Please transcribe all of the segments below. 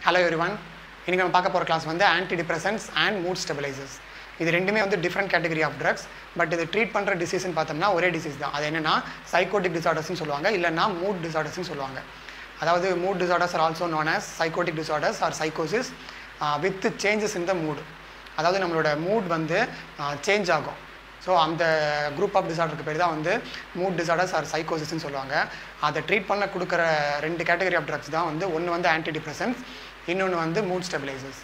hello everyone இன்றைக்கி நம்ம பார்க்க போகிற கிளாஸ் வந்து anti depressants and mood stabilisers இது ரெண்டுமே வந்து different category of drugs but இது ட்ரீட் பண்ணுற டிசீஸ்னு பார்த்தோம்னா ஒரே டிசீஸ் தான் அது என்னென்னா சைக்கோட்டிக் டிசார்டர்ஸ்னு சொல்லுவாங்க இல்லைன்னா மூட் டிசார்டர்ஸ்னு சொல்லுவாங்க அதாவது mood disorders are also known as psychotic disorders or சைக்கோசிஸ் with changes in the mood அதாவது நம்மளோட மூட் வந்து சேஞ்ச் ஆகும் ஸோ அந்த குரூப் ஆஃப் டிசார்டருக்கு பேர் தான் வந்து மூட் டிசார்டர்ஸ் ஆர் சைக்கோசிஸ்ன்னு சொல்லுவாங்க அதை ட்ரீட் பண்ண கொடுக்குற ரெண்டு கேட்டகரி ஆஃப் ட்ரக்ஸ் தான் வந்து ஒன்று வந்து ஆன்டி டிப்ரெசன்ஸ் இன்னொன்று வந்து மூட் ஸ்டெபிலைசர்ஸ்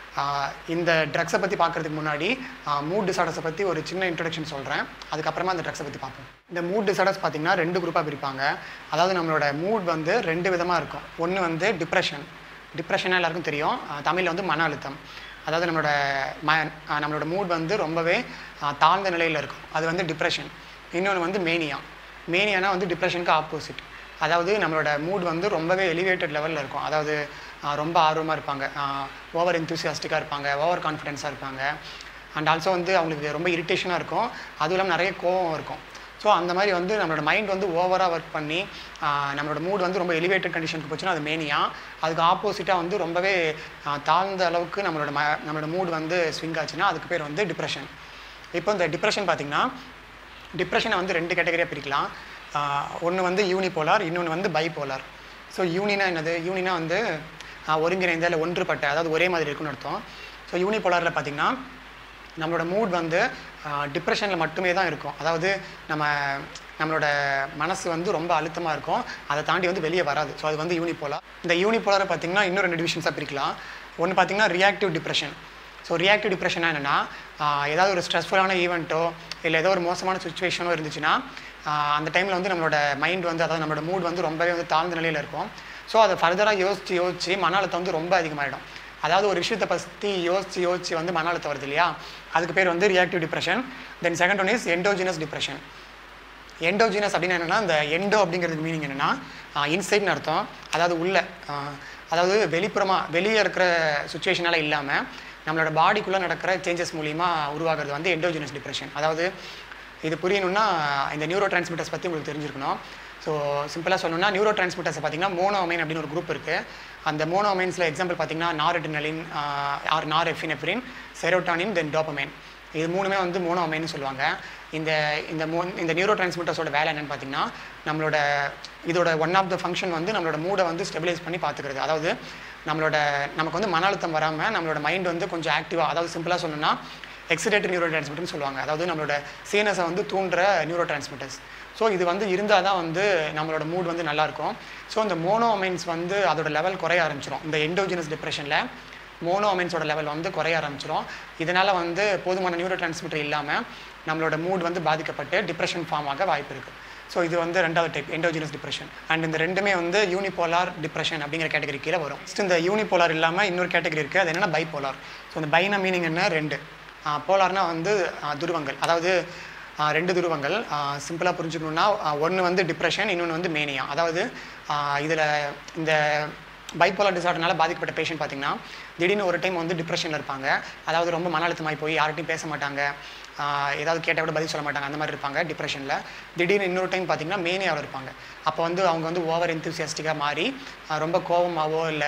இந்த ட்ரக்ஸை பற்றி பார்க்குறதுக்கு முன்னாடி மூட் டிசார்டர்ஸை பற்றி ஒரு சின்ன இன்ட்ரடக்ஷன் சொல்கிறேன் அதுக்கப்புறமா அந்த ட்ரக்ஸை பற்றி பார்ப்போம் இந்த மூட் டிசார்டர்ஸ் பார்த்திங்கன்னா ரெண்டு குரூப்பாக பிரிப்பாங்க அதாவது நம்மளோட மூட் வந்து ரெண்டு விதமாக இருக்கும் ஒன்று வந்து டிப்ரெஷன் டிப்ரெஷனாக எல்லாருக்கும் தெரியும் தமிழில் வந்து மன அழுத்தம் அதாவது நம்மளோட ம நம்மளோட மூட் வந்து ரொம்பவே தாழ்ந்த நிலையில் இருக்கும் அது வந்து டிப்ரெஷன் இன்னொன்று வந்து மேனியா மேனியானா வந்து டிப்ரெஷனுக்கு ஆப்போசிட் அதாவது நம்மளோட மூட் வந்து ரொம்பவே எலிவேட்டட் லெவலில் இருக்கும் அதாவது ரொம்ப ஆர்வமாக இருப்பாங்க ஓவர் என்தூசியாஸ்டிக்காக இருப்பாங்க ஓவர் கான்ஃபிடென்ஸாக இருப்பாங்க அண்ட் ஆல்சோ வந்து அவங்களுக்கு ரொம்ப இரிட்டேஷனாக இருக்கும் அதுவும் இல்லாமல் நிறைய கோவம் இருக்கும் ஸோ அந்த மாதிரி வந்து நம்மளோட மைண்ட் வந்து ஓவராக ஒர்க் பண்ணி நம்மளோட மூட் வந்து ரொம்ப எலிவேட்டட் கண்டிஷனுக்கு போச்சுன்னா அது மேனியா அதுக்கு ஆப்போசிட்டாக வந்து ரொம்பவே தாழ்ந்த அளவுக்கு நம்மளோட ம நம்மளோட மூட் வந்து ஸ்விங் ஆச்சுன்னா அதுக்கு பேர் வந்து டிப்ரெஷன் இப்போ இந்த டிப்ரெஷன் பார்த்திங்கன்னா டிப்ரெஷனை வந்து ரெண்டு கேட்டகரியாக பிரிக்கலாம் ஒன்று வந்து யூனிபோலார் இன்னொன்று வந்து பைபோலார் ஸோ யூனினா என்னது யூனினா வந்து ஒருங்கிணைந்த இல்லை ஒன்றுபட்ட அதாவது ஒரே மாதிரி இருக்குன்னு அர்த்தம் ஸோ யூனிபோலாரில் பார்த்திங்கன்னா நம்மளோட மூட் வந்து டிப்ரெஷனில் மட்டுமே தான் இருக்கும் அதாவது நம்ம நம்மளோட மனசு வந்து ரொம்ப அழுத்தமாக இருக்கும் அதை தாண்டி வந்து வெளியே வராது ஸோ அது வந்து யூனிபோலார் இந்த யூனிபோலாரை பார்த்திங்கன்னா இன்னும் ரெண்டு டிவிஷன்ஸாக பிரிக்கலாம் ஒன்று பார்த்திங்கன்னா ரியாக்டிவ் டிப்ரெஷன் ஸோ ரியாக்டிவ் டிப்ரெஷனா என்னென்னா ஏதாவது ஒரு ஸ்ட்ரெஸ்ஃபுல்லான ஈவெண்ட்டோ இல்லை ஏதோ ஒரு மோசமான சுச்சுவேஷனோ இருந்துச்சுன்னா அந்த டைமில் வந்து நம்மளோட மைண்ட் வந்து அதாவது நம்மளோட மூட் வந்து ரொம்பவே வந்து தாழ்ந்த நிலையில் இருக்கும் ஸோ அதை ஃபர்தராக யோசித்து யோசித்து மன அழுத்தம் வந்து ரொம்ப அதிகமாகிடும் அதாவது ஒரு விஷயத்தை பற்றி யோசித்து யோசித்து வந்து மன அழுத்தம் வருது இல்லையா அதுக்கு பேர் வந்து reactive depression then second one is endogenous depression endogenous அப்படின்னு என்னென்னா இந்த எண்டோ அப்படிங்கிறதுக்கு மீனிங் என்னென்னா இன்சைட்னு அர்த்தம் அதாவது உள்ள அதாவது வெளிப்புறமாக வெளியே இருக்கிற சுச்சுவேஷனால் இல்லாமல் நம்மளோட பாடிக்குள்ளே நடக்கிற சேஞ்சஸ் மூலிமா உருவாகிறது வந்து எண்டோஜினஸ் டிப்ரெஷன் அதாவது இது புரியணும்னா இந்த நியூரோ டிரான்ஸ்மிட்டர்ஸ் பற்றி உங்களுக்கு தெரிஞ்சிருக்கணும் ஸோ சிம்பிளாக சொல்லணும்னா நியூரோ டிரான்ஸ்மிட்டர்ஸ் பார்த்தீங்கன்னா மோனோமைன் அப்படின்னு ஒரு குரூப் இருக்குது அந்த மோனோமைன்ஸில் எக்ஸாம்பிள் பார்த்தீங்கன்னா நாரெட்டினலின் ஆர் நார் எஃபினெப்ரின் செரோட்டானின் தென் டோப்பமைன் இது மூணுமே வந்து மோனோமைன்னு சொல்லுவாங்க இந்த இந்த மோ இந்த நியூரோ டிரான்ஸ்மிட்டர்ஸோட வேலை என்னென்னு பார்த்தீங்கன்னா நம்மளோட இதோட ஒன் ஆஃப் த ஃபங்க்ஷன் வந்து நம்மளோட மூடை வந்து ஸ்டெபிலைஸ் பண்ணி பார்த்துக்கிறது அதாவது நம்மளோட நமக்கு வந்து மன அழுத்தம் வராமல் நம்மளோட மைண்ட் வந்து கொஞ்சம் ஆக்டிவாக அதாவது சிம்பிளாக சொல்லணும்னா எக்ஸிடேட்டட் நியூரோ டிரான்ஸ்மிட்டர்னு சொல்லுவாங்க அதாவது நம்மளோட சீனஸை வந்து தூண்டுற நியூரோ டிரான்ஸ்மிட்டர்ஸ் ஸோ இது வந்து இருந்தால் தான் வந்து நம்மளோட மூட் வந்து நல்லாயிருக்கும் ஸோ இந்த மோனோமைன்ஸ் வந்து அதோட லெவல் குறைய ஆரம்பிச்சிடும் இந்த எண்டோஜினஸ் டிப்ரெஷனில் மோனோமைன்ஸோட லெவல் வந்து குறைய ஆரம்பிச்சிடும் இதனால் வந்து போதுமான நியூரோ டிரான்ஸ்மிட்டர் இல்லாமல் நம்மளோட மூட் வந்து பாதிக்கப்பட்டு டிப்ரெஷன் ஃபார்ம் ஆக வாய்ப்பு இருக்குது ஸோ இது வந்து ரெண்டாவது டைப் எண்டோஜினஸ் டிப்ரெஷன் அண்ட் இந்த ரெண்டுமே வந்து யூனிபோலார் டிப்ரெஷன் அப்படிங்கிற கேட்டகரி கீழே வரும் ஃபஸ்ட் இந்த யூனிபோலார் இல்லாமல் இன்னொரு கேட்டகரி இருக்குது அது என்னென்னா பைபோலார் ஸோ இந்த பைனா மீனிங் என்ன ரெண்டு போலார்னால் வந்து துருவங்கள் அதாவது ரெண்டு துருவங்கள் சிம்பிளாக புரிஞ்சுக்கணுன்னா ஒன்று வந்து டிப்ரெஷன் இன்னொன்று வந்து மேனியா அதாவது இதில் இந்த பைப்போலார் டிசார்டர்னால பாதிக்கப்பட்ட பேஷண்ட் பார்த்திங்கன்னா திடீர்னு ஒரு டைம் வந்து டிப்ரெஷனில் இருப்பாங்க அதாவது ரொம்ப மன அழுத்தமாகி போய் யார்கிட்டையும் பேச மாட்டாங்க ஏதாவது கேட்டால் கூட பதில் சொல்ல மாட்டாங்க அந்த மாதிரி இருப்பாங்க டிப்ரெஷனில் திடீர்னு இன்னொரு டைம் பார்த்திங்கன்னா மேனியாவில் இருப்பாங்க அப்போ வந்து அவங்க வந்து ஓவர் என்தூசியாஸ்டிக்காக மாறி ரொம்ப கோபமாகவோ இல்லை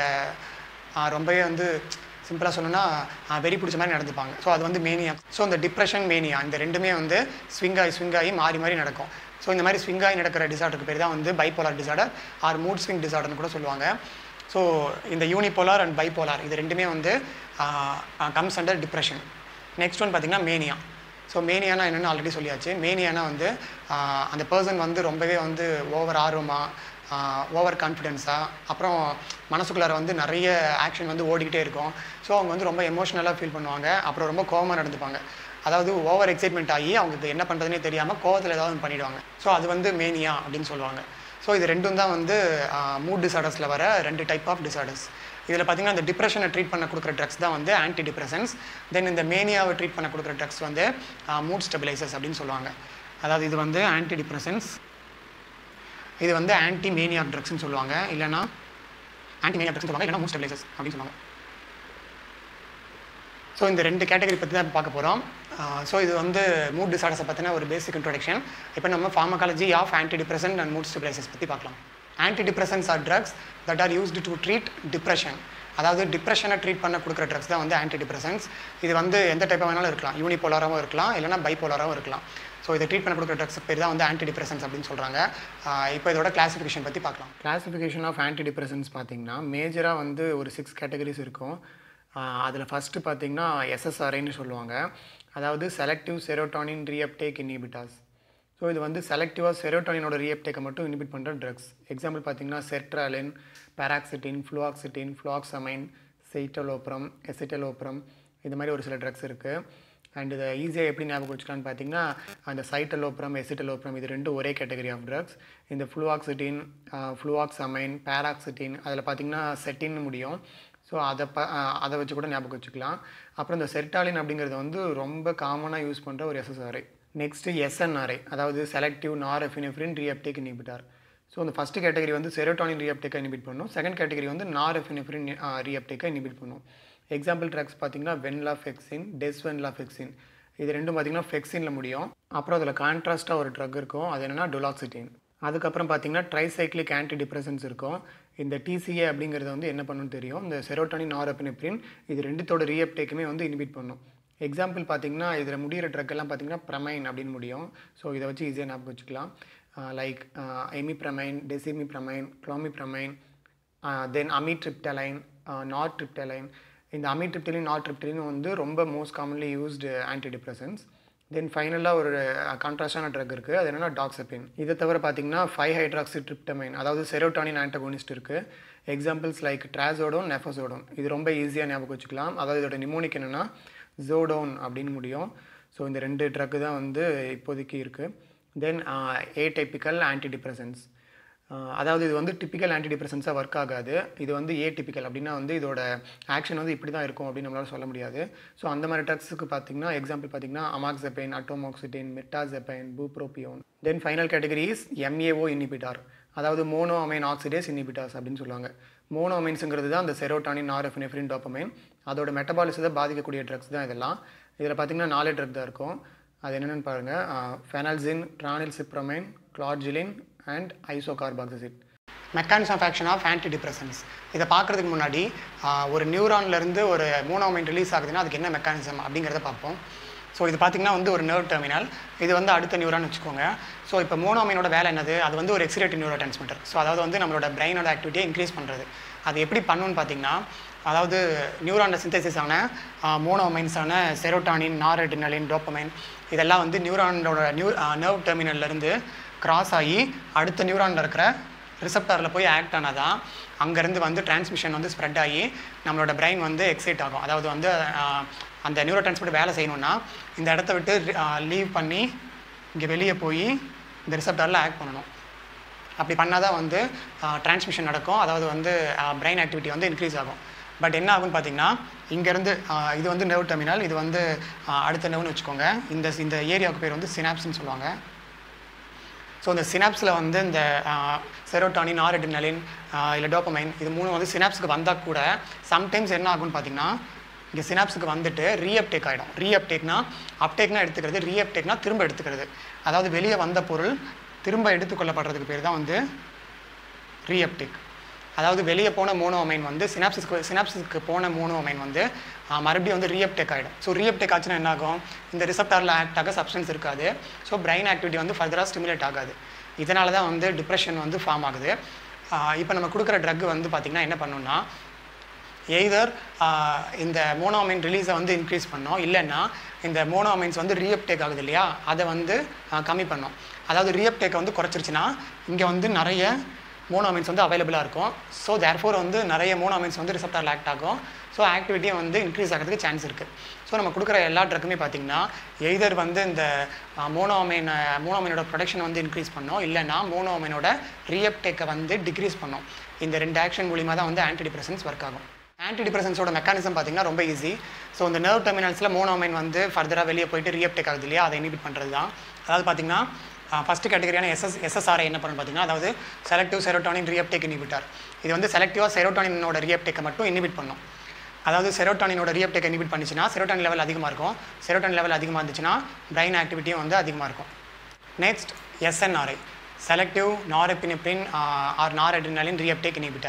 ரொம்பவே வந்து சிம்பிளாக சொல்லணும்னா வெறி பிடிச்ச மாதிரி நடந்துப்பாங்க ஸோ அது வந்து மேனியா ஸோ இந்த டிப்ரெஷன் மேனியா இந்த ரெண்டுமே வந்து ஸ்விங் ஆகி ஸ்விங் ஆகி மாறி மாறி நடக்கும் ஸோ இந்த மாதிரி ஸ்விங் ஆகி நடக்கிற டிசார்டருக்கு பேர் தான் வந்து bipolar disorder or mood swing டிசார்டர்னு கூட சொல்லுவாங்க ஸோ இந்த யூனிபோலார் அண்ட் பைப்போலார் இது ரெண்டுமே வந்து comes under depression next one பார்த்திங்கன்னா மேனியா ஸோ மேனியானா என்னென்னு ஆல்ரெடி சொல்லியாச்சு மேனியானா வந்து அந்த பர்சன் வந்து ரொம்பவே வந்து ஓவர் ஆர்வமாக ஓவர் கான்ஃபிடென்ஸாக அப்புறம் மனசுக்குள்ளார வந்து நிறைய ஆக்ஷன் வந்து ஓடிக்கிட்டே இருக்கும் ஸோ அவங்க வந்து ரொம்ப எமோஷ்னலாக ஃபீல் பண்ணுவாங்க அப்புறம் ரொம்ப கோவமாக நடந்துப்பாங்க அதாவது ஓவர் எக்ஸைட்மெண்ட் ஆகி அவங்களுக்கு என்ன பண்ணுறதுனே தெரியாமல் கோவத்தில் ஏதாவது பண்ணிவிடுவாங்க ஸோ அது வந்து மேனியா அப்படின்னு சொல்லுவாங்க ஸோ இது ரெண்டும் தான் வந்து மூட் டிசார்டர்ஸில் வர ரெண்டு டைப் ஆஃப் டிசார்டர்ஸ் இதில் பார்த்திங்கன்னா இந்த டிப்ரெஷனை ட்ரீட் பண்ண கொடுக்குற ட்ரக்ஸ் தான் வந்து ஆன்டி டிப்ரெஷன்ஸ் தென் இந்த மேனியாவை ட்ரீட் பண்ண கொடுக்குற ட்ரக்ஸ் வந்து மூட் ஸ்டெபிலைசர்ஸ் அப்படின்னு சொல்லுவாங்க அதாவது இது வந்து ஆன்டி டிப்ரெஷன்ஸ் இது வந்து ஆன்டி மேனியா ட்ரக்ஸ்னு சொல்லுவாங்க இல்லைனா ஆன்டி மேனியா ட்ரக்ஸ்னு சொல்லுவாங்க இல்லைனா மூட் ஸ்டெபிலைசர்ஸ் அப்படின்னு சொல்லுவாங்க ஸோ இந்த ரெண்டு கேட்டகரி பற்றி தான் பார்க்க போகிறோம் ஸோ இது வந்து மூட் டிசார்டர்ஸை பற்றின ஒரு பேசிக் இன்ட்ரோடக்ஷன் இப்போ நம்ம pharmacology of anti depressant and mood stabilisers பற்றி பார்க்கலாம் anti depressants are drugs that are used to treat depression அதாவது டிப்ரெஷனை ட்ரீட் பண்ண கொடுக்குற ட்ரக்ஸ் தான் வந்து ஆன்டி டிப்ரெசன்ஸ் இது வந்து எந்த டைப்பாக வேணாலும் இருக்கலாம் யூனிபோலாராகவும் இருக்கலாம் இல்லைனா பைபோலாராகவும் இருக்கலாம் ஸோ இதை ட்ரீட் பண்ண கொடுக்குற ட்ரக்ஸ் பேர் தான் வந்து ஆன்டி டிப்ரெசன்ஸ் அப்படின்னு சொல்கிறாங்க இப்போ இதோட கிளாசிஃபிகேஷன் பற்றி பார்க்கலாம் கிளாசிஃபிகேஷன் ஆஃப் ஆன்டி டிப்ரெசன்ஸ் பார்த்தீங்கன்னா மேஜராக வந்து ஒரு சிக்ஸ் கேட்டகரிஸ் இருக்கும் அதில் ஃபஸ்ட்டு பார்த்தீங்கன்னா எஸ்எஸ்ஆர்ஐன்னு சொல்லுவாங்க அதாவது selective serotonin reuptake inhibitors so இது வந்து செலக்டிவாக செரோட்டானினோட ரீஅப்டேக்கை மட்டும் இன்ஹிபிட் பண்ணுற ட்ரக்ஸ் எக்ஸாம்பிள் பார்த்தீங்கன்னா செர்ட்ராலின் பேராக்சிட்டின் ஃப்ளூஆக்சிட்டின் ஃப்ளூஆக்சமைன் செயிட்டலோப்ரம் எசிட்டலோப்ரம் இந்த மாதிரி ஒரு சில ட்ரக்ஸ் இருக்குது அண்ட் இதை ஈஸியாக எப்படி ஞாபகம் வச்சுக்கலான்னு பார்த்தீங்கன்னா அந்த சைட்டலோப்ரம் எசிட்டலோப்ரம் இது ரெண்டும் ஒரே கேட்டகரி ஆஃப் ட்ரக்ஸ் இந்த ஃப்ளூஆக்சிட்டின் ஃப்ளூஆக்சமைன் பேராக்சிட்டின் அதில் பார்த்தீங்கன்னா செட்டின்னு முடியும் ஸோ அதை ப அதை வச்சு கூட ஞாபகம் வச்சுக்கலாம் அப்புறம் இந்த செர்டாலின் அப்படிங்கிறது வந்து ரொம்ப காமனாக யூஸ் பண்ணுற ஒரு எஸ்எஸ்ஆர்ஐ நெக்ஸ்ட்டு எஸ்என்ஆர்ஐ அதாவது selective norepinephrine reuptake inhibitor so அந்த ஃபஸ்ட் கேட்டகரி வந்து செரோட்டானின் ரீஅப்டேக்கை இன்ஹிபிட் பண்ணும் செகண்ட் கேட்டகரி வந்து நார் எஃபினெஃப்ரின் ரீஅப்டேக்கை இன்ஹிபிட் பண்ணும் எக்ஸாம்பிள் ட்ரக்ஸ் பார்த்தீங்கன்னா வென்லாஃபெக்சின் டெஸ்வென்லாஃபெக்சின் இது ரெண்டும் பார்த்தீங்கன்னா ஃபெக்சினில் முடியும் அப்புறம் அதில் கான்ட்ராஸ்ட்டாக ஒரு ட்ரக் இருக்கும் அது என்னென்னா டொலாக்சிட்டின் அதுக்கப்புறம் பார்த்தீங்கன்னா ட்ரைசைக்ளிக் ஆன்டி டிப்ரெசன்ஸ் இருக்கும் இந்த டிசிஏ அப்படிங்கிறது வந்து என்ன பண்ணுன்னு தெரியும் இந்த செரோட்டானின் நாரப்பினெப்ரின் இது ரெண்டுத்தோட ரீஅப்டேக்குமே வந்து இன்ஹிபிட் பண்ணும் எக்ஸாம்பிள் பார்த்தீங்கன்னா இதில் முடிகிற ட்ரக் எல்லாம் பார்த்தீங்கன்னா ப்ரமைன் அப்படின்னு முடியும் ஸோ இதை வச்சு ஈஸியாக ஞாபகம் வச்சுக்கலாம் லைக் எமிப்ரமைன் டெசிமிப்ரமைன் க்ளோமிப்ரமைன் தென் அமிட்ரிப்டலைன் நாட் ட்ரிப்டலைன் இந்த அமிட்ரிப்டலின் நாட் ட்ரிப்டலின் வந்து ரொம்ப most commonly used anti depressants then ஃபைனலாக ஒரு கான்ட்ராஸ்டான ட்ரக் இருக்குது அது என்னென்னா டாக்ஸபின் இதை தவிர பார்த்தீங்கன்னா ஃபைவ் ஹைட்ராக்சி ட்ரிப்டமைன் அதாவது செரோட்டானின் ஆன்டகோனிஸ்ட் இருக்குது எக்ஸாம்பிள்ஸ் லைக் ட்ராசோடோன் நெஃபசோடோன் இது ரொம்ப ஈஸியாக ஞாபகம் வச்சுக்கலாம் அதாவது இதோட நிமோனிக் என்னென்னா ஜோடோன் அப்படின்னு முடியும் ஸோ இந்த ரெண்டு ட்ரக்கு தான் வந்து இப்போதைக்கு இருக்குது then atypical anti depressants அதாவது இது வந்து டிப்பிக்கல் ஆன்டி டிப்ரெசன்ஸாக ஒர்க் ஆகாது இது வந்து ஏ டிப்பிக்கல் அப்படின்னா வந்து இதோட ஆக்ஷன் வந்து இப்படி தான் இருக்கும் அப்படின்னு நம்மளால சொல்ல முடியாது ஸோ அந்த மாதிரி ட்ரக்ஸுக்கு பார்த்தீங்கன்னா எக்ஸாம்பிள் பார்த்தீங்கன்னா amoxapine atomoxetine mirtazapine bupropion then final categories MAO inhibitor அதாவது மோனோ அமைன் ஆக்சிடேஸ் இன்ஹிபிட்டார்ஸ் அப்படின்னு சொல்லுவாங்க மோனோ அமைன்ஸுங்கிறது தான் அந்த செரோட்டானின் நார்எஃபினெஃப்ரின் டோப்பமைன் அதோட மெட்டபாலிசத்தை பாதிக்கக்கூடிய ட்ரக்ஸ் தான் இதெல்லாம் இதில் பார்த்தீங்கன்னா நாலே ட்ரக் தான் இருக்கும் அது என்னென்னு பாருங்கள் phenelzine tranylcypromine clorgyline and isocarboxazid mechanism of action of anti depressants இதை பார்க்குறதுக்கு முன்னாடி ஒரு நியூரான்லேருந்து ஒரு மோனோமைன் ரிலீஸ் ஆகுதுன்னா அதுக்கு என்ன மெக்கானிசம் அப்படிங்கிறத பார்ப்போம் ஸோ இது பார்த்திங்கன்னா வந்து ஒரு நர்வ் டெர்மினல் இது வந்து அடுத்த நியூரான் வச்சுக்கோங்க ஸோ இப்போ மோனோமைனோட வேலை என்னது அது வந்து ஒரு எக்ஸிலேட்டிவ் நியூரோ டிரான்ஸ்மிட்டர் ஸோ அதாவது வந்து நம்மளோட பிரெயினோட ஆக்டிவிட்டியை இன்க்ரீஸ் பண்ணுறது அது எப்படி பண்ணுன்னு பார்த்தீங்கன்னா அதாவது நியூரான சிந்தசிஸ் ஆன மோனோமைன்ஸான செரோட்டானின் நாரெடினலின் டோப்பமைன் இதெல்லாம் வந்து நியூரானோட நியூ நர்வ் டெர்மினல்லேருந்து கிராஸ் ஆகி அடுத்த நியூரானில் இருக்கிற ரிசப்டாரில் போய் ஆக்ட் ஆனால் தான் அங்கேருந்து வந்து டிரான்ஸ்மிஷன் வந்து ஸ்ப்ரெட் ஆகி நம்மளோட பிரெயின் வந்து எக்ஸைட் ஆகும் அதாவது வந்து அந்த நியூரோ டிரான்ஸ்மிட்டர் வேலை செய்யணும்னா இந்த இடத்த விட்டு லீவ் பண்ணி இங்கே வெளியே போய் இந்த ரிசப்டாரில் ஆக்ட் பண்ணணும் அப்படி பண்ணால் தான் வந்து டிரான்ஸ்மிஷன் நடக்கும் அதாவது வந்து பிரெயின் ஆக்டிவிட்டி வந்து இன்க்ரீஸ் ஆகும் பட் என்ன ஆகும்னு பார்த்தீங்கன்னா இங்கேருந்து இது வந்து நெர்வ் டெர்மினல் இது வந்து அடுத்த நெவ்னு வச்சுக்கோங்க இந்த இந்த ஏரியாவுக்கு பேர் வந்து சினாப்ஸ்ன்னு சொல்லுவாங்க ஸோ இந்த சினாப்ஸில் வந்து இந்த செரோட்டானின் ஆரெடினலின் இல்லை டோப்பமைன் இது மூணு வந்து சினாப்ஸுக்கு வந்தால் கூட சம்டைம்ஸ் என்ன ஆகும்னு பார்த்தீங்கன்னா இங்கே சினாப்ஸுக்கு வந்துட்டு ரீஅப்டேக் ஆகிடும் ரீஅப்டேக்னா அப்டேக்னா எடுத்துக்கிறது ரீஅப்டேக்னா திரும்ப எடுத்துக்கிறது அதாவது வெளியே வந்த பொருள் திரும்ப எடுத்துக்கொள்ளப்படுறதுக்கு பேர் தான் வந்து ரீஅப்டேக் அதாவது வெளியே போன மோனோமைன் வந்து சினாப்சிஸ்க்கு சினாப்சிஸ்க்கு போன மோனோமைன் வந்து மறுபடியும் வந்து ரீஅப்டேக் ஆகிடும் ஸோ ரீஅப்டேக் ஆச்சுன்னா என்ன ஆகும் இந்த ரிசப்டாரில் ஆக்ட் ஆக சப்ஸ்டன்ஸ் இருக்காது ஸோ பிரெயின் ஆக்டிவிட்டி வந்து ஃபர்தராக ஸ்டிமுலேட் ஆகாது இதனால தான் வந்து டிப்ரெஷன் வந்து ஃபார்ம் ஆகுது இப்போ நம்ம கொடுக்குற ட்ரக் வந்து பார்த்திங்கன்னா என்ன பண்ணணும்னா எய்தர் இந்த மோனோமைன் ரிலீஸை வந்து இன்க்ரீஸ் பண்ணோம் இல்லைன்னா இந்த மோனோமைன்ஸ் வந்து ரீஅப்டேக் ஆகுது இல்லையா அதை வந்து கம்மி பண்ணோம் அதாவது ரீஅப்டேக்கை வந்து குறைச்சிருச்சுன்னா இங்கே வந்து நிறைய மோனோமைன்ஸ் வந்து அவைலபிளாக இருக்கும் ஸோ தேர்ஃபோர் வந்து நிறைய மோனோமைன்ஸ் வந்து ரிசப்டாரில் ஆக்ட் ஆகும் ஸோ ஆக்டிவிட்டியும் வந்து இன்க்ரீஸ் ஆகிறதுக்கு சான்ஸ் இருக்குது ஸோ நம்ம கொடுக்குற எல்லா ட்ரக்குமே பார்த்திங்கன்னா எய்தர் வந்து இந்த மோனோமைன் மோனோமைனோட ப்ரொடக்ஷன் வந்து இன்க்ரீஸ் பண்ணோம் இல்லைன்னா மோனோமைனோட ரீஅப்டேக்கை வந்து டிக்ரீஸ் பண்ணோம் இந்த ரெண்டு ஆக்ஷன் மூலிமா தான் வந்து ஆன்டி டிப்ரெஷன்ஸ் ஒர்க் ஆகும் ஆன்டி டிப்ரெஷன்ஸோட மெக்கானிசம் பார்த்தீங்கன்னா ரொம்ப ஈஸி ஸோ இந்த நர்வ் டெர்மினல்ஸில் மோனோமைன் வந்து ஃபர்தராக வெளியே போயிட்டு ரீஅப்டேக் ஆகுது இல்லையா அதை இனிபிட் பண்ணுறது தான் அதாவது பார்த்தீங்கன்னா ஃபஸ்ட்டு கேட்டகரியான எஸ்எஸ் எஸ்எஸ்ஆரை என்ன பண்ணு பார்த்தீங்கன்னா அதாவது செலக்டிவ் செரோட்டானின் ரீஅப்டேக் இனிபிட்டார் இது வந்து செலக்டிவாக செரோட்டானினோட ரீஅப்டேக்கை மட்டும் இனிபிட் பண்ணும் அதாவது செரோட்டானினோட ரீஅப்டேக் இனிபிட் பண்ணிச்சுன்னா செரோட்டானின் லெவல் அதிகமாக இருக்கும் செரோட்டானின் லெவல் அதிகமாக இருந்துச்சுன்னா பிரெயின் ஆக்டிவிட்டியும் வந்து அதிகமாக இருக்கும் next SNRI selective norepinephrine or noradrenaline reuptake inhibitor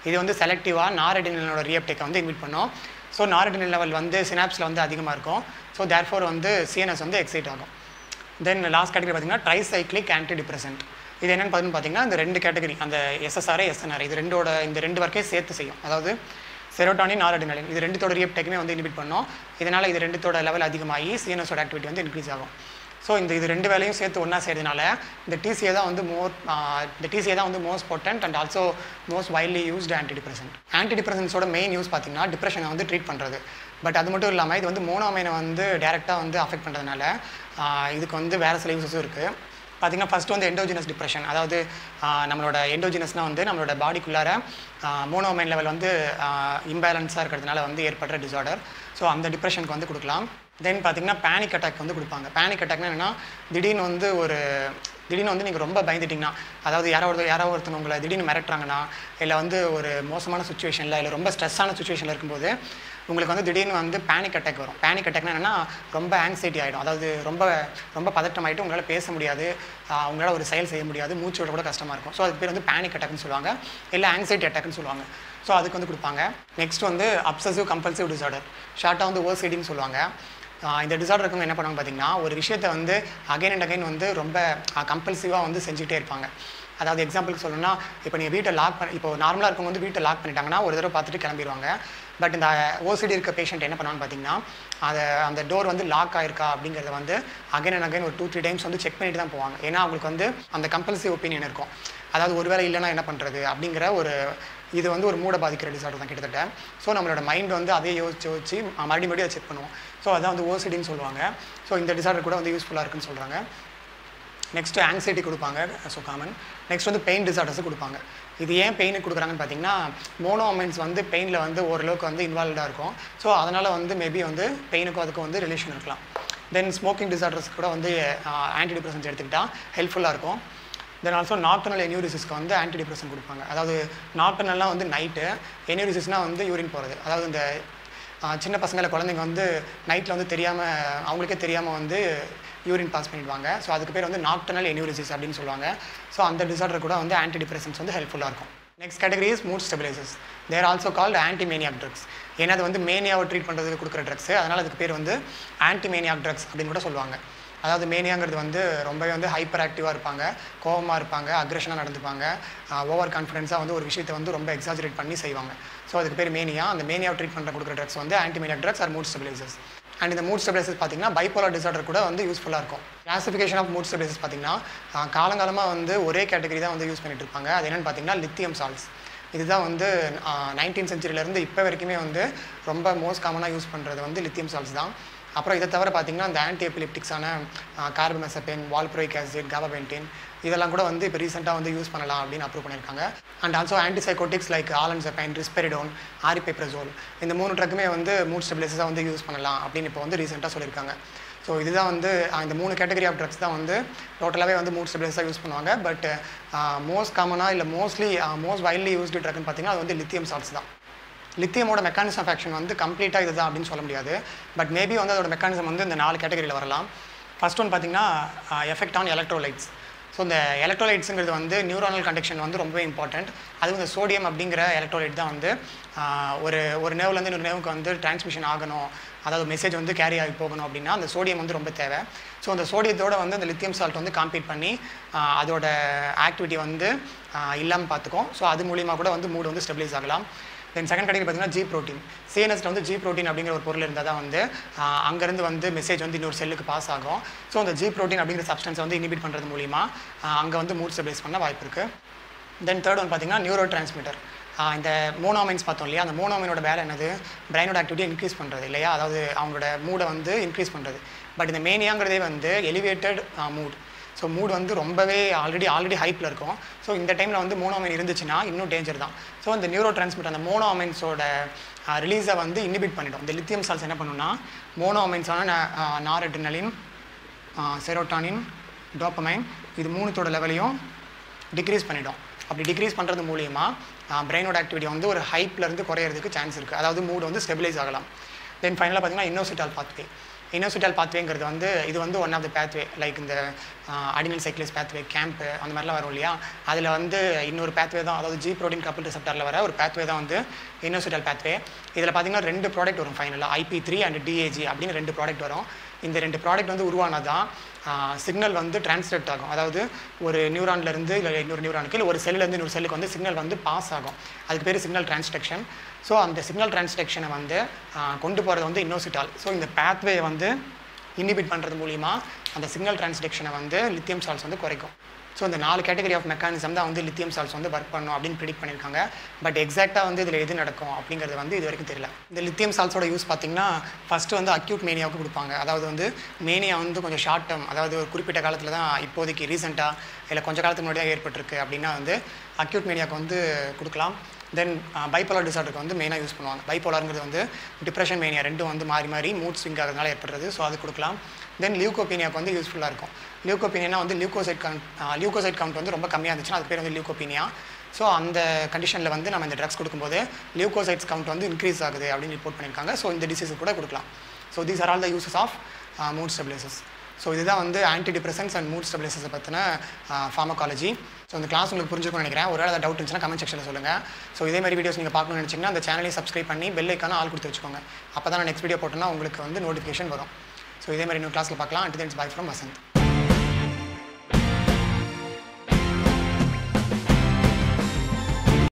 இது வந்து செலக்டிவாக நாரடினலோட ரியப்டேக்கை வந்து இன்விட் பண்ணோம் ஸோ நாரடினல் லெவல் வந்து சினாப்ஸில் வந்து அதிகமாக இருக்கும் ஸோ தேர்ஃபோர் வந்து சிஎன்எஸ் வந்து எக்ஸைட் ஆகும் தென் லாஸ்ட் கேட்டகரி பார்த்தீங்கன்னா ட்ரைசைக்ளிக் ஆன்டி டிப்ரெசன்ட் இது என்னென்னு பார்த்தீங்கன்னா பார்த்தீங்கன்னா இந்த ரெண்டு கேட்டகரி அந்த எஸ்எஸ்ஆர் எஸ்என்ஆர் இது ரெண்டோட இந்த ரெண்டு வரைக்கும் சேர்த்து செய்யும் அதாவது செரோட்டானின் நாரடினலின் இது ரெண்டுத்தோட ரியப்டேக்குமே வந்து இன்ஹிபிட் பண்ணோம் இதனால் இது ரெண்டுத்தோட லெவல் அதிகமாகி சிஎன்எஸோட ஆக்டிவிட்டி வந்து இன்க்ரீஸ் ஆகும் ஸோ இந்த இது ரெண்டு வேலையும் சேர்த்து ஒன்றா செய்யறதுனால இந்த டிசிஏ தான் வந்து மோர் இந்த டிசிஏ தான் வந்து most potent and also most widely used anti depressant anti டிப்ரெசன்ஸோட மெயின் யூஸ் பார்த்தீங்கன்னா டிப்ரெஷனை வந்து ட்ரீட் பண்ணுறது பட் அது மட்டும் இல்லாமல் இது வந்து மோனோமைனை வந்து டேரெக்டாக வந்து அஃபெக்ட் பண்ணுறதுனால இதுக்கு வந்து வேறு சில யூசஸும் இருக்குது பார்த்திங்கன்னா ஃபஸ்ட்டு வந்து எண்டோஜினஸ் டிப்ரெஷன் அதாவது ஆஹ் நம்மளோட எண்டோஜினஸ்னால் வந்து நம்மளோட பாடிக்குள்ளார மோனோமைன் லெவல் வந்து இம்பேலன்ஸாக இருக்கிறதுனால வந்து ஏற்படுற டிசார்டர் ஸோ அந்த டிப்ரெஷனுக்கு வந்து கொடுக்கலாம் தென் பார்த்தீங்கன்னா பேனிக் அட்டாக் வந்து கொடுப்பாங்க பேனிக் அட்டாக்னா என்னென்னா திடீர்னு வந்து ஒரு திடீர்னு வந்து நீங்கள் ரொம்ப பயந்துட்டிங்கன்னா அதாவது யாரோ ஒருத்தர் யாரோ ஒருத்தர் உங்களை திடீர்னு மிரட்டுறாங்கன்னா இல்லை வந்து ஒரு மோசமான சுச்சுவேஷனில் இல்லை ரொம்ப ஸ்ட்ரெஸ்ஸான சுச்சுவேஷனில் இருக்கும்போது உங்களுக்கு வந்து திடீர்னு வந்து பேனிக் அட்டாக் வரும் பேனிக் அட்டாக்னா என்னென்னா ரொம்ப ஆங்ஸைட்டி ஆகிடும் அதாவது ரொம்ப ரொம்ப பதட்டமாயிட்டு உங்களால் பேச முடியாது ஆஹ் உங்களால் ஒரு செயல் செய்ய முடியாது மூச்சு விட கூட கஷ்டமாக இருக்கும் ஸோ அதுக்கு பேர் வந்து பேனிக் அட்டாக்னு சொல்லுவாங்க இல்லை ஆங்ஸைட்டி அட்டாக்னு சொல்லுவாங்க ஸோ அதுக்கு வந்து கொடுப்பாங்க நெக்ஸ்ட் வந்து அப்சசிவ் கம்பல்சிவ் டிசார்டர் ஷார்ட்டாக வந்து ஓசிடின்னு சொல்லுவாங்க ஆஹ் இந்த டிசார்டர் இருக்கவங்க என்ன பண்ணுவாங்க பார்த்தீங்கன்னா ஒரு விஷயத்தை வந்து அகைன் அண்ட் அகைன் வந்து ரொம்ப கம்பல்சிவாக வந்து செஞ்சுக்கிட்டே இருப்பாங்க அதாவது எக்ஸாம்பிளுக்கு சொல்லணும்னா இப்போ நீங்கள் வீட்டை லாக் பண்ணி இப்போ நார்மலாக இருக்கவங்க வந்து வீட்டை லாக் பண்ணிட்டாங்கன்னா ஒரு தடவை பார்த்துட்டு கிளம்பிடுவாங்க பட் இந்த ஓசிடி இருக்க பேஷண்ட் என்ன பண்ணுவாங்க பார்த்தீங்கன்னா அதை அந்த டோர் வந்து லாக் ஆயிருக்கா அப்படிங்கிறத வந்து அகைன் அண்ட் அகைன் ஒரு டூ த்ரீ டைம்ஸ் வந்து செக் பண்ணிட்டு தான் போவாங்க ஏன்னா அவங்களுக்கு வந்து அந்த கம்பல்சிவ் ஒப்பீனியன் இருக்கும் அதாவது ஒருவேளை இல்லைன்னா என்ன பண்ணுறது அப்படிங்கிற ஒரு இது வந்து ஒரு மூட பாதிக்கிற டிசார்டர் தான் கிட்டத்தட்ட ஸோ நம்மளோட மைண்ட் வந்து அதே யோசிச்சு யோசிச்சு மறுபடியும் மறுபடியும் அதை செக் பண்ணுவோம் ஸோ அதான் வந்து ஓசிடின்னு சொல்லுவாங்க ஸோ இந்த டிசார்டர் கூட வந்து யூஸ்ஃபுல்லாக இருக்குன்னு சொல்கிறாங்க நெக்ஸ்ட்டு ஆங்ஸைட்டி கொடுப்பாங்க ஸோ காமன் நெக்ஸ்ட் வந்து பெயின் டிசார்டர்ஸ் கொடுப்பாங்க இது ஏன் பெயினுக்கு கொடுக்குறாங்கன்னு பார்த்தீங்கன்னா மோனோமைன்ஸ் வந்து பெயினில் வந்து ஓரளவுக்கு வந்து இன்வால்வ்டாக இருக்கும் ஸோ அதனால் வந்து மேபி வந்து பெயினுக்கும் அதுக்கும் வந்து ரிலேஷன் இருக்கலாம் தென் ஸ்மோக்கிங் டிசார்டர்ஸ் கூட வந்து ஆன்டி டிப்ரெஷன்ஸ் எடுத்துக்கிட்டால் ஹெல்ப்ஃபுல்லாக இருக்கும் தென் ஆல்சோ நாக்டனல் என்யூரிசிஸ்க்கு வந்து ஆன்டி டிப்ரெஷன் கொடுப்பாங்க அதாவது நாக்டனல்லாம் வந்து நைட்டு என்யூரிசிஸ்னால் வந்து யூரின் போகிறது அதாவது இந்த ஆஹ், சின்ன பசங்கள குழந்தைங்க வந்து நைட்டில் வந்து தெரியாமல் அவங்களுக்கே தெரியாமல் வந்து யூரின் பாஸ் பண்ணிடுவாங்க ஸோ அதுக்கு பேர் வந்து நாக்டனல் என்யூரிசிஸ் அப்படின்னு சொல்லுவாங்க ஸோ அந்த டிசார்டர் கூட வந்து ஆன்டி டிப்ரெஷன்ஸ் வந்து ஹெல்ப்ஃபுல்லாக இருக்கும் next category is mood stabilisers they're also called anti manic drugs ஏன்னா அது வந்து மேனியாவை ட்ரீட் பண்ணுறதுக்கு கொடுக்குற ட்ரக்ஸ் அதனால் அதுக்கு பேர் வந்து ஆன்டி மேனியாக் ட்ரக்ஸ் அப்படின்னு கூட சொல்லுவாங்க அதாவது மேனியாங்கிறது வந்து ரொம்பவே வந்து ஹைப்பர் ஆக்டிவாக இருப்பாங்க கோவமாக இருப்பாங்க அக்ரெஷனாக நடந்துப்பாங்க ஓவர் கான்ஃபிடென்ஸாக வந்து ஒரு விஷயத்தை வந்து ரொம்ப எக்ஸாஜரேட் பண்ணி செய்வாங்க ஸோ அதுக்கு பேர் மேனியா அந்த மேனியாவை ட்ரீட் பண்ணுற கொடுக்குற ட்ரக்ஸ் வந்து anti manic drugs are mood stabilisers and இந்த மூட் ஸ்டெபிலைசர்ஸ் பார்த்தீங்கன்னா பைப்போலர் டிசார்டர் கூட வந்து யூஸ்ஃபுல்லாக இருக்கும் கிளாசிஃபிகேஷன் ஆஃப் மூட் ஸ்டெபிலைசர்ஸ் பார்த்தீங்கன்னா ஆஹ் காலங்காலமாக வந்து ஒரே கேட்டகரி தான் வந்து யூஸ் பண்ணிட்டு இருப்பாங்க அது என்னென்னு பார்த்தீங்கன்னா லித்தியம் சால்ட்ஸ் இதுதான் வந்து நைன்டீன் செஞ்சுரியிலேருந்து இப்போ வரைக்குமே வந்து ரொம்ப மோஸ்ட் காமனாக யூஸ் பண்ணுறது வந்து லித்தியம் சால்ட்ஸ் தான் அப்புறம் இதை தவிர பார்த்தீங்கன்னா இந்த ஆன்டி எபிலிப்டிக்ஸான கார்பமெசபென் வால்ப்ரோயிக் ஆசிட் காபாபென்டின் இதெல்லாம் கூட வந்து இப்போ ரீசெண்டாக வந்து யூஸ் பண்ணலாம் அப்படின்னு அப்ரூவ் பண்ணியிருக்காங்க and also antipsychotics like olanzapine risperidone aripiprazole இந்த மூணு ட்ரக்குமே வந்து மூட் ஸ்டெபிலைசஸாக வந்து யூஸ் பண்ணலாம் அப்படின்னு இப்போ வந்து ரீசெண்டாக சொல்லியிருக்காங்க ஸோ இதுதான் வந்து அஹ், இந்த மூணு கேட்டகரி ஆஃப் ட்ரக்ஸ் தான் வந்து டோட்டலாகவே வந்து மூட் ஸ்டெபிலைஸாக யூஸ் பண்ணுவாங்க பட் மோஸ்ட் காமனாக இல்லை மோஸ்ட்லி மோஸ்ட் வைட்லி யூஸ்டு ட்ரக்னு பார்த்தீங்கன்னா அது வந்து லித்தியம் சால்ட்ஸ் தான் லித்தியமோட மெக்கானிசம் ஆஃப் ஆக்ஷன் வந்து கம்ப்ளீட்டாக இதுதான் அப்படின்னு சொல்ல முடியாது பட் மேபி வந்து அதோட மெக்கானிசம் வந்து இந்த நாலு கேட்டகரியில் வரலாம் ஃபர்ஸ்ட் ஒன் பார்த்தீங்கன்னா எஃபெக்ட் ஆன் எலக்ட்ரோலைட்ஸ் ஸோ இந்த எலக்ட்ரோலைட்ஸுங்கிறது வந்து நியூரானல் கண்டக்ஷன் வந்து ரொம்பவே இம்பார்ட்டண்ட் அதுவும் இந்த சோடியம் அப்படிங்கிற எலக்ட்ரோலைட் தான் வந்து ஆஹ், ஒரு ஒரு நேவ்லேருந்து இன்னொரு நேவுக்கு வந்து டிரான்ஸ்மிஷன் ஆகணும் அதாவது மெசேஜ் வந்து கேரி ஆகி போகணும் அப்படின்னா அந்த சோடியம் வந்து ரொம்ப தேவை ஸோ அந்த சோடியத்தோட வந்து அந்த லித்தியம் சால்ட் வந்து காம்பீட் பண்ணி ஆஹ், அதோட ஆக்டிவிட்டி வந்து இல்லாமல் பார்த்துக்கும் ஸோ அது மூலியமாக கூட வந்து மூடு வந்து ஸ்டெபிலைஸ் ஆகலாம் தென் செகண்ட் கேட்டகரி பார்த்தீங்கன்னா ஜி ப்ரோட்டீன் சிஎன்எஸ்ல வந்து ஜி ப்ரோட்டீன் அப்படிங்கிற ஒரு பொருள் இருந்தால் தான் வந்து ஆஹ், அங்கேருந்து வந்து மெசேஜ் வந்து இன்னொரு செல்லுக்கு பாஸ் ஆகும் ஸோ அந்த ஜி ப்ரோட்டீன் அப்படிங்கிற சப்ஸ்டன்ஸை வந்து இனிபிட் பண்ணுறது மூலிமா அங்கே வந்து மூட் ஸ்டெபிலைஸ் பண்ண வாய்ப்பு இருக்குது தென் தேர்ட் ஒன் பார்த்தீங்கன்னா நியூரோ டிரான்ஸ்மிட்டர் இந்த மோனோமைன்ஸ் பார்த்தோம் இல்லையா அந்த மோனோமைனோட வேலை என்னது பிரைனோட ஆக்டிவிட்டி இன்க்ரீஸ் பண்ணுறது இல்லையா அதாவது அவங்களோட மூடை வந்து இன்க்ரீஸ் பண்ணுறது பட் இந்த மேனியாங்கிறதே வந்து எலிவேட்டட் மூட் ஸோ மூட் வந்து ரொம்பவே ஆல்ரெடி ஆல்ரெடி ஹைப்பில் இருக்கும் ஸோ இந்த டைமில் வந்து மோனோமைன் இருந்துச்சுன்னா இன்னும் டேஞ்சர் தான் ஸோ இந்த நியூரோ டிரான்ஸ்மிட்டர் அந்த மோனோமைன்ஸோட ரிலீஸை வந்து இன்ஹிபிட் பண்ணிடும் இந்த லித்தியம் சால்ஸ் என்ன பண்ணுன்னா மோனோமைன்ஸான நாரட்ரினலின் செரோட்டானின் டோப்பமைன் இது மூணுத்தோட லெவலையும் டிக்ரீஸ் பண்ணிடும் அப்படி டிக்ரீஸ் பண்ணுறது மூலியமா பிரெயினோட ஆக்டிவிட்டி வந்து ஒரு ஹைப்ல இருந்து குறையிறதுக்கு சான்ஸ் இருக்குது அதாவது மூட் வந்து ஸ்டெபிலைஸ் ஆகலாம் தென் ஃபைனலாக பார்த்தீங்கன்னா இன்னோசிட்டால் பாத்வே இன்னோசிட்டால் பாத்வேங்கிறது வந்து இது வந்து one of the pathway like இந்த அடினல் சைக்ளிஸ் பேத்வே கேம்ப் அந்த மாதிரிலாம் வரும் இல்லையா அதில் வந்து இன்னொரு பேத்வே தான் அதாவது ஜி ப்ரோட்டீன் கப்பிள் ரிசெப்டரில் வர ஒரு பேத்வே தான் வந்து இன்னோசிட்டல் பேத்வே இதில் பார்த்தீங்கன்னா ரெண்டு ப்ராடக்ட் வரும் ஃபைனலாக ஐபி த்ரீ அண்ட் டிஏஜி அப்படின்னு ரெண்டு ப்ராடக்ட் வரும் இந்த ரெண்டு ப்ராடக்ட் வந்து உருவானதான் சிக்னல் வந்து டிரான்ஸ்லேட் ஆகும் அதாவது ஒரு நியூரான்லேருந்து இல்லை இன்னொரு நியூரானுக்கு இல்லை ஒரு செல்லேருந்து இன்னொரு செல்லுக்கு வந்து சிக்னல் வந்து பாஸ் ஆகும் அதுக்கு பேர் சிக்னல் டிரான்ஸ்டக்ஷன் ஸோ அந்த சிக்னல் டிரான்ஸ்டக்ஷனை வந்து ஆஹ் கொண்டு போகிறது வந்து இன்னோசிட்டால் ஸோ இந்த பேத்வே வந்து இன்ஹிபிட் பண்ணுறது மூலிமா அந்த சிக்னல் டிரான்ஸ்டக்ஷனை வந்து லித்தியம் சால்ஸ் வந்து குறைக்கும் ஸோ இந்த நாலு கேட்டகரி ஆஃப் மெக்கானிசம் தான் வந்து லித்தியம் சால்ஸ் வந்து ஒர்க் பண்ணும் அப்படின்னு ப்ரிடிக் பண்ணியிருக்காங்க பட் எக்ஸாக்டாக வந்து இதில் எது நடக்கும் அப்படிங்கிறது வந்து இது வரைக்கும் தெரியல இந்த லித்தியம் சால்ஸோட யூஸ் பார்த்தீங்கன்னா ஃபஸ்ட்டு வந்து அக்யூட் மேனியாவுக்கு கொடுப்பாங்க அதாவது வந்து மேனியா வந்து கொஞ்சம் ஷார்ட் டேர்ம் அதாவது ஒரு குறிப்பிட்ட காலத்தில் தான் இப்போதைக்கு ரீசெண்டாக இல்லை கொஞ்ச காலத்துக்கு முன்னாடி தான் ஏற்பட்டிருக்கு அப்படின்னா வந்து அக்யூட் மேனியாவுக்கு வந்து கொடுக்கலாம் தென் பைப்போலார் டிசார்டருக்கு வந்து மெயினாக யூஸ் பண்ணுவாங்க பைப்போலாருங்கிறது வந்து டிப்ரெஷன் மேனியா ரெண்டும் வந்து மாறி மாறி மூட் ஸ்விங் ஆகிறதுனால ஏற்படுறது ஸோ அது கொடுக்கலாம் தென் லியூகோபீனியாவுக்கு வந்து யூஸ்ஃபுல்லாக இருக்கும் லியூகோபீனியா வந்து லியூகோசைட் கவுண்ட் லியூகோசைட் கவுண்ட் வந்து ரொம்ப கம்மியாக இருந்துச்சுன்னா அது பேர் வந்து லியூகோபீனியா ஸோ அந்த கண்டிஷனில் வந்து நம்ம இந்த ட்ரக்ஸ் கொடுக்கும்போது லியூகோசைட்ஸ் கவுண்ட் வந்து இன்க்ரீஸ் ஆகுது அப்படின்னு ரிப்போர்ட் பண்ணியிருக்காங்க ஸோ இந்த டிசீஸ் கூட கொடுக்கலாம் so these are all the uses of mood stabilisers so இதுதான் வந்து ஆன்டி டிப்ரெசன்ஸ் அண்ட் மூட் ஸ்டெபிலைசஸை பற்றின ஃபார்மகாலஜி ஸோ இந்த கிளாஸ் உங்களுக்கு புரிஞ்சுக்கணும்னு நினைக்கிறேன் ஒரு வேலை டவுட் இருந்துச்சுன்னா கமெண்ட் செக்ஷனில் சொல்லுங்கள் ஸோ இதே மாதிரி வீடியோஸ் நீங்கள் பார்க்கணும்னு நினச்சிங்கன்னா அந்த சேனலையும் சப்ஸ்கிரைப் பண்ணி பெல் ஐக்கான ஆள் கொடுத்து வச்சுக்கோங்க அப்போ தான் நான் நெக்ஸ்ட் வீடியோ போட்டோன்னா உங்களுக்கு வந்து நோட்டிஃபிகேஷன் வரும் ஸோ இதே மாதிரி இன்னொரு கிளாஸில் பார்க்கலாம் and thanks bye from Vasanth